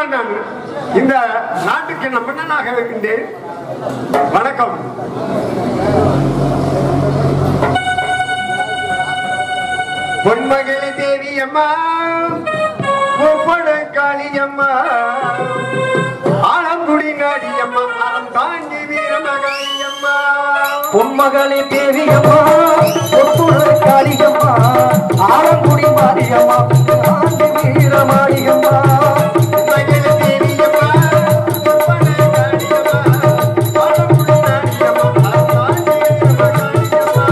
மன்னன் இந்த நாட்டுக்கு நான் மன்னனாக இருக்கின்றேன் வணக்கம் பொன்மகளி தேவி அம்மா ஒப்படை காளியம்மா ஆலங்குடி நாடியம்மா அறம் தாண்டி வீரமகாளியம்மா பொன்மகளே தேவியம்மா ஒப்புரை காளியம்மா ஆலங்குடி மாரியம்மா ஆண்டி வீரமாரியம்மா பொன்மகளி தேவி அம்மா ஒப்படை காளியம்மா ஆலங்குடி நாடியம்மா அறம் தாண்டி வீரமகாளியம்மா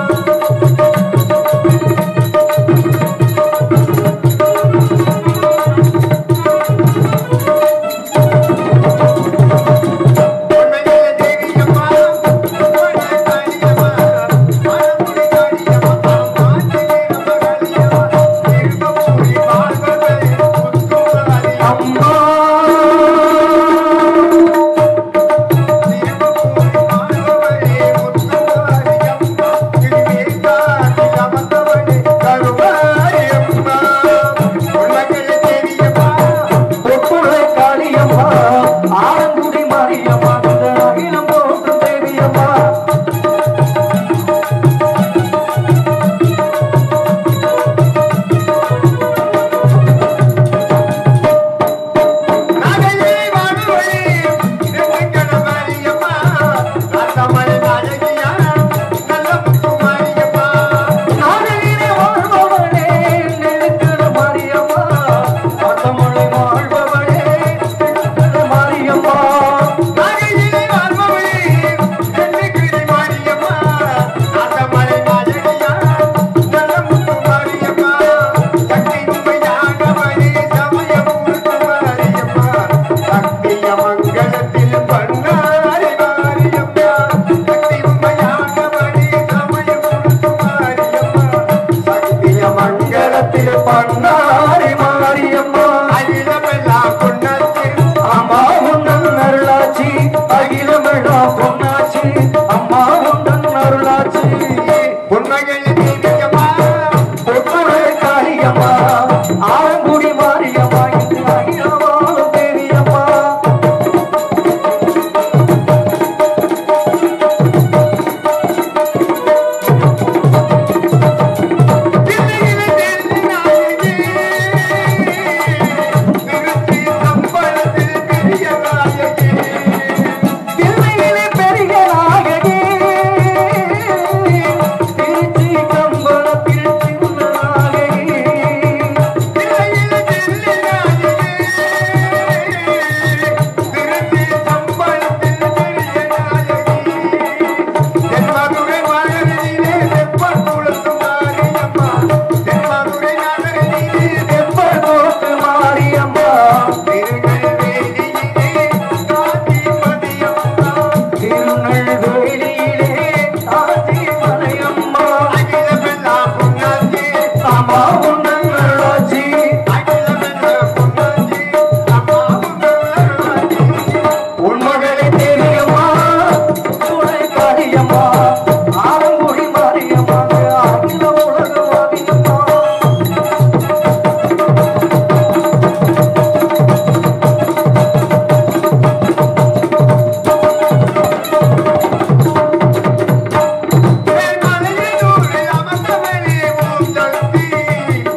பொன்மகளி தேவி அம்மா ஒப்படை காளியம்மா ஆலங்குடி நாடியம்மா அறம் தாண்டி வீரமகாளியம்மா திருப்பூரி வாழ்வதே முத்துமாரியம்மா அம்மா ஒப்புரை காளியம்மா ஆலங்குடி மாரியம்மா இந்த அகிலம் போற்றும் தேவியம்மா நாடகிலே வாழ்பவளே நெருக்கிற மாரியம்மா ஆத்தமொழி வாழ்பவளே நெருக்கிற மாரியம்மா மங்களத்தில் பண்ணாரி மாரியம்மா சக்தி உண்மையானவனே சமயம் மாரியம்மா சக்திய மங்களத்தில் பண்ணாரி மாரியம்மா அகிலமெல்லாம் குன்னத்தில் அம்மா உந்தன் அருளாச்சி அகிலமெல்லாம் பொன்னாச்சி அம்மா உந்தன் அருளாச்சி பொன்மகள் தேவியம்மா ஒப்புரை காளியம்மா ஆலங்குடி மாரியம்மா இன்று அகிலமாலும் தேவியம்மா தில்லையிலே தேடி நாயகி திருச்சி சம்பளத்தில் பெரிய நாயகி தில்லையிலே பெரிய நாயகி திருச்சி கம்பளத்தில் சின்ன நாயகி தில்லையிலே தேடி நாயகி திருச்சி சம்பளத்தில் பெரிய நாயகி தென்மதுரை மகரிலே வெப்பம் குளத்து மாரியம்மா தென்மதுரை நகரிலே தெப்பல் கோட்டு மாரியம்மா திருநெல்வேலியிலே காந்திமதியம்மா திருநெல்வேலியிலே காசி மலையம்மா அகிலமெல்லாம் பொன்னாச்சி அம்மா உந்தன் அருளாச்சி அகிலமெல்லாம் பொன்னாச்சி அம்மாவும் அருளாச்சி உன்மகளே தேவியம்மா துணை காளியம்மா ஆலங்குடி மாரியம்மா அகில உலகவாதியம்மா மலையிலூரில் அமர்ந்தவளே ஓம் சக்தி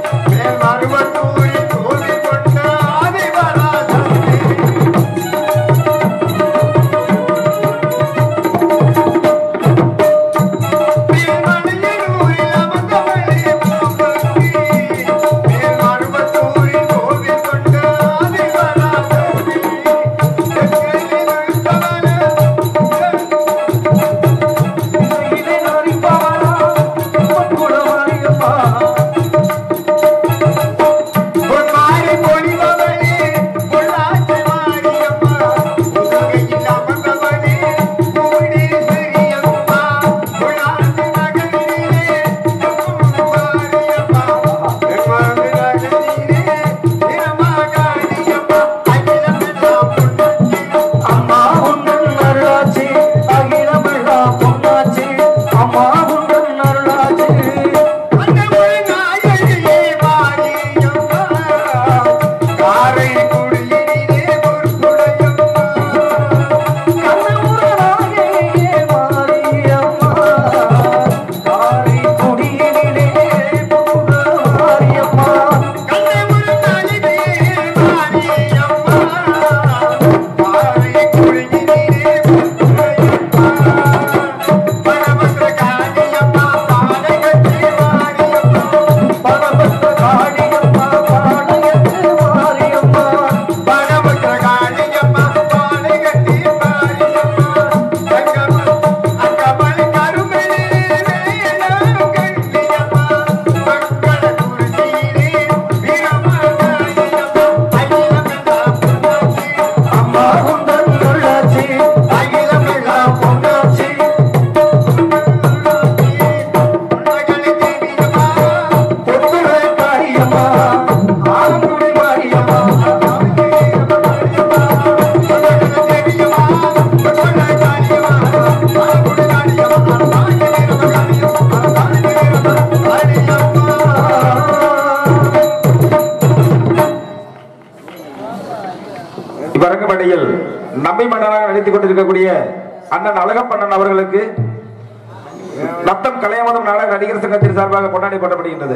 மேடையில் நம்பி மன்னனாக நடித்துக் கொண்டிருக்கக்கூடிய அண்ணன் அழகப்பண்ணன் அவர்களுக்கு நத்தம் கலையமதம் நாடக நடிகர் சங்கத்தின் சார்பாக கொண்டாடி கொண்டப்படுகின்றது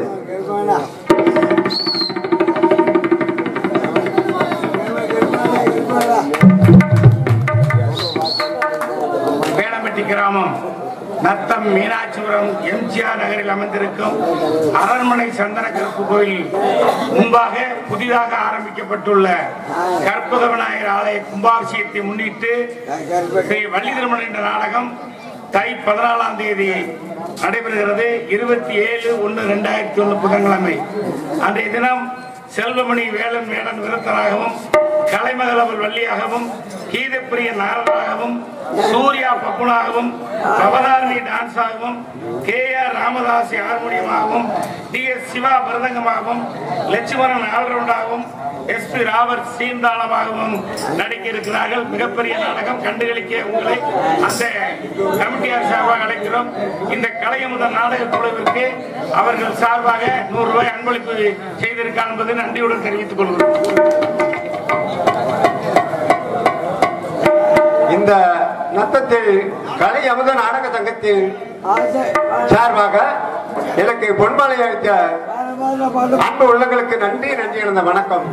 வேடம்பட்டி கிராமம் நத்தம் மீனாட்சிபுரம் எம்ஜிஆர் நகரில் அமைந்திருக்கும் அரண்மனை சந்தன கருப்பு கோயில் முன்பாக புதிதாக ஆரம்பிக்கப்பட்டுள்ள கற்பக விநாயகர் ஆலய கும்பாபிஷேகத்தை முன்னிட்டு ஸ்ரீ வள்ளி திருமணம் என்ற நாடகம் தை பதினாலாம் தேதி நடைபெறுகிறது இருபத்தி ஏழு ஒன்று ரெண்டாயிரத்தி ஒன்று புதன்கிழமை அன்றைய தினம் செல்வமணி வேலன் வேலன் விருத்தராகவும் கலைமகளவல் வள்ளியாகவும் கீதப்பிரிய நாரதாகவும் சூர்யா பப்புனாகவும் அவதாரணி டான்ஸாகவும் கே ஆர் ராமதாசி ஹார்மோனியமாகவும் டி எஸ் சிவா மிருதங்கமாகவும் லட்சுமணன் ஆல்ரவுண்டாகவும் எஸ் பி ராபர்ட் சீந்தாளமாகவும் நடிக்க இருக்கிறார்கள் மிகப்பெரிய நாடகம் கண்டுகளிக்க உங்களை அந்த கமிட்டியார் சார்பாக அழைக்கிறோம் இந்த கலையமுத நாடக குழுவிற்கு அவர்கள் சார்பாக நூறு ரூபாய் அன்பளிப்பு செய்திருக்கார் என்பதை நன்றியுடன் தெரிவித்துக் கொள்கிறோம் இந்த நத்தத்தில் கலை அமுத நாடக சங்கத்தின் சார்பாக எனக்கு பொன்மாலை அளித்த அன்பு உள்ளங்களுக்கு நன்றி நன்றி இழந்த வணக்கம்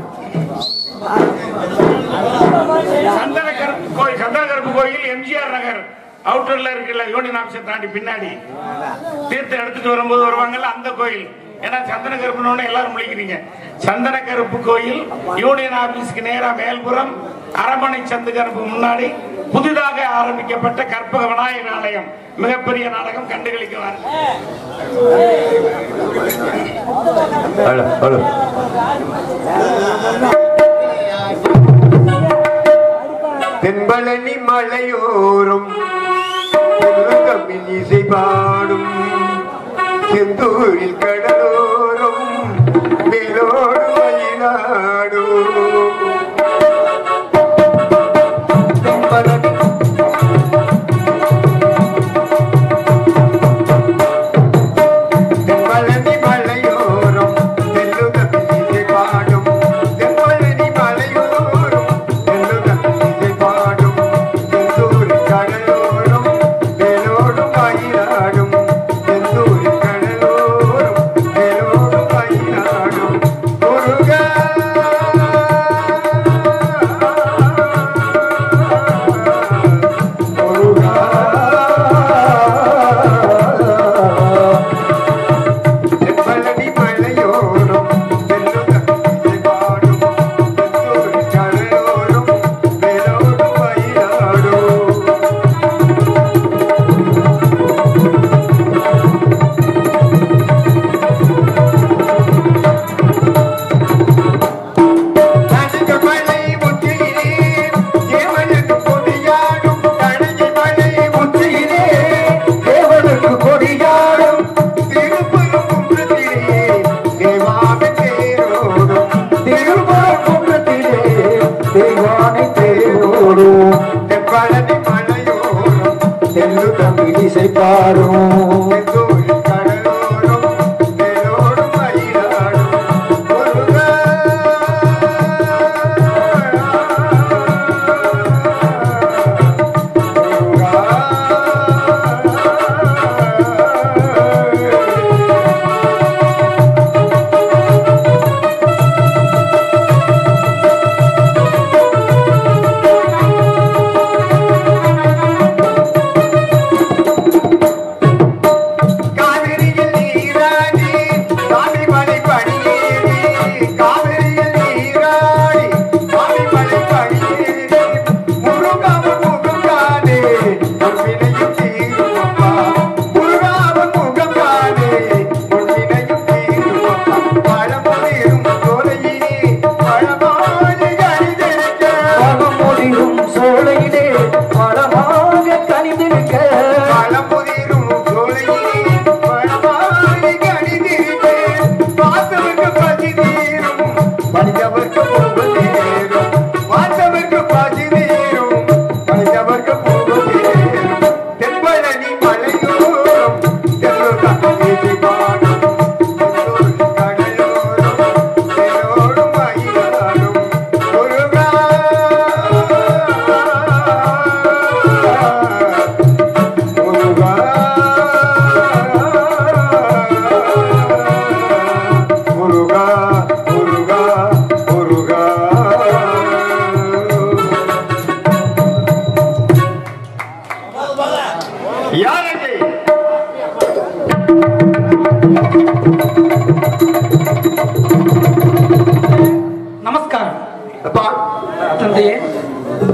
சந்தன கருப்பு கோயில் சந்தன கருப்பு கோயில் எம்ஜிஆர் நகர் அவுட்டர்ல இருக்குல்ல யூனியன் ஆபீஸை தாண்டி பின்னாடி தீர்த்தம் எடுத்துட்டு வரும்போது வருவாங்கல்ல அந்த கோயில் ஏன்னா சந்தன கருப்புன்னு எல்லாரும் முழிக்கிறீங்க சந்தன கருப்பு கோயில் யூனியன் ஆபீஸ்க்கு நேரா மேல்புறம் அரமனை சந்து கருப்பு முன்னாடி புதிதாக ஆரம்பிக்கப்பட்ட கற்பக விநாயகர் ஆலயம் மிகப்பெரிய நாடகம் கண்டுகளிக்குவார் தென்பழனி மலையோரும் தமிழ் இசை பாடும் செந்தூரில் கடலோரும் மேலோடு மயிலாடும் தென்பழனி தென்பழனி மலையோரம் தெல்லுதமிழிசை பாடும் தென்பழனி மலையோரம் தெல்லுதமிழிசை பாடும் செந்தூரி கடலோரம் மேலோடும் மயிலாடும் செந்தூரி கடலோரம் மேலோடும் மயிலாடும் முருகா முருகா பழனி மலையோரம் வெள்ளுதமிழை பாடும் செந்தூரி கடலோரம் மேலோடு மயிலாடும் கனக மலை முற்றிலே தேவனுக்கு கொடியாடும் கனக மலை முற்றிலே தேவனுக்கு கொடியாடும் திருப்பரங்குன்றத்திலே தேவாவை தேரோடும் திருமணக்குன்றத்திலே தெய்வானை தேரோடும் தென்பழனி மலையோரம் தெல்லு தமிழ் இசை பாடும் செந்தூரி கடலோரம் மேலோடு மயிலாடும் முருகா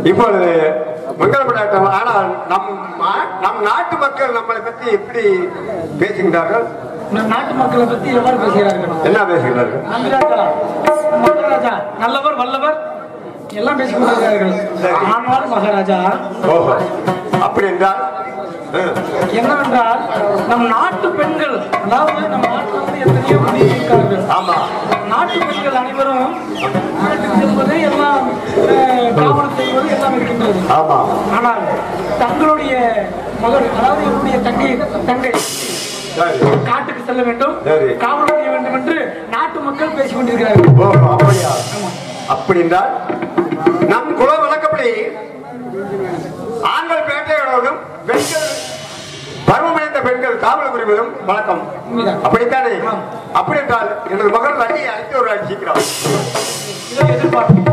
இப்பொழுது மங்களப்படாட்டம் ஆனால் நம் மா- நம் நாட்டு மக்கள் நம்மளை பற்றி எப்படி பேசுகின்றார்கள் நம் நாட்டு மக்களை பத்தி எவ்வாறு பேசுகிறார்கள் என்ன பேசுகிறார்கள் மகாராஜா மகாராஜா நல்லவர் வல்லவர் எல்லாம் பேசிக் கொண்டிருக்கிறார்கள் ஆனால் மகாராஜா ஓஹோ அப்படி என்றால் ம், என்னவென்றால் நம் நாட்டு பெண்கள் அதாவது நம் நாட்டில் வந்து எத்தனையோ மணி இருக்கார்கள் ஆமா நாட்டு பெண்கள் அனைவரும் வீட்டுக்கு செல்வது எல்லாம் அஹ், காவல் செய்வது எல்லாம் இருக்கின்றது ஆமா ஆனால் தங்களுடைய மகள் அதாவது என்னுடைய தங்கை தங்கை சரி காட்டுக்கு செல்ல வேண்டும் சரி. காவல் செய்ய வேண்டும் என்று நாட்டு மக்கள் பேசிக் கொண்டிருக்கிறார்கள் ஓஹோ அப்படியா அப்படி என்றால் நம் குல வழக்கப்படி ஆண்கள் வேட்டையாடுவதும் பெண்கள் பருவமடைந்த பெண்கள் காவல் புரிவதும் வழக்கம் உண்மைதான். அப்படித்தானே அப்படி என்றால் எனது மகள் வண்டியை அழைத்து ஒரு சீக்கிரம் இதை எதிர்பார்க்கிறேன்